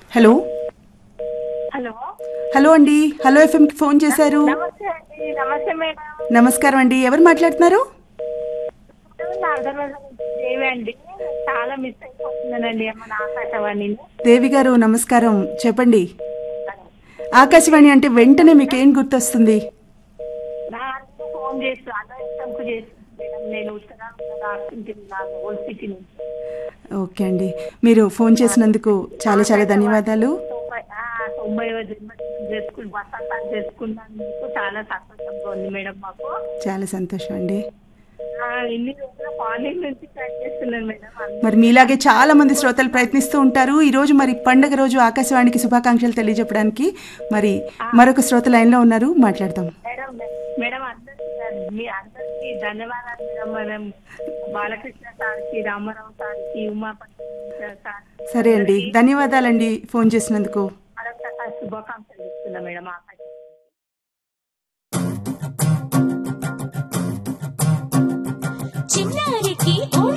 hello hello hello అండి hello ఎఫ్ఎంకి phone చేశారు నమస్తే అండి నమస్తే మేడం నమస్కారం అండి ఎవరు మాట్లాడుతున్నారు నాగర్వాజ దేవి అండి చాలా మిస్ అయిపోతున్నానండి మన ఆకాశవాణి దేవి గారు నమస్కారం చెప్పండి ఆకాశవాణి అంటే వెంటనే మీకు ఏం గుర్తొస్తుంది నా అన్ని ఫోన్ చేస్తూ అదృష్టంకు చేస్తుంది మేడం నేను ఉత్తరాంధ్ర రాష్ట్రం ఓల్డ్ సిటీ నుంచి ఓకే అండి మీరు ఫోన్ చేసినందుకు చాలా చాలా ధన్యవాదాలు తొంభై ఆ, తొంభైవ జన్మదినం చేసుకుని వసంతాలు చేసుకున్నందుకు చాలా సంతోషంగా ఉంది మేడం మాకు చాలా సంతోషం అండి ఆ, ఇన్ని రోజులు మార్నింగ్ నుంచి ట్రై చేస్తున్నాను మేడం అందరూ మరి మీలాగే చాలా మంది శ్రోతలు ప్రయత్నిస్తూ ఉంటారు ఈ రోజు మరి పండగ రోజు ఆకాశవాణికి శుభాకాంక్షలు తెలియజెప్పడానికి మరి మరొక శ్రోత లైన్లో ఉన్నారు మాట్లాడదాం మేడం మేడం అందరికీ మీ అందరికీ ధన్యవాదాలు మేడం మనం బాలకృష్ణ సార్కి రామారావు సార్కి ఉమాపతి సార్ సరే అండి ధన్యవాదాలండి ఫోన్ చేసినందుకు మరొకసారి శుభాకాంక్షలు ఇస్తున్నా మేడం ఆకాశ చిన్నారికి ఓ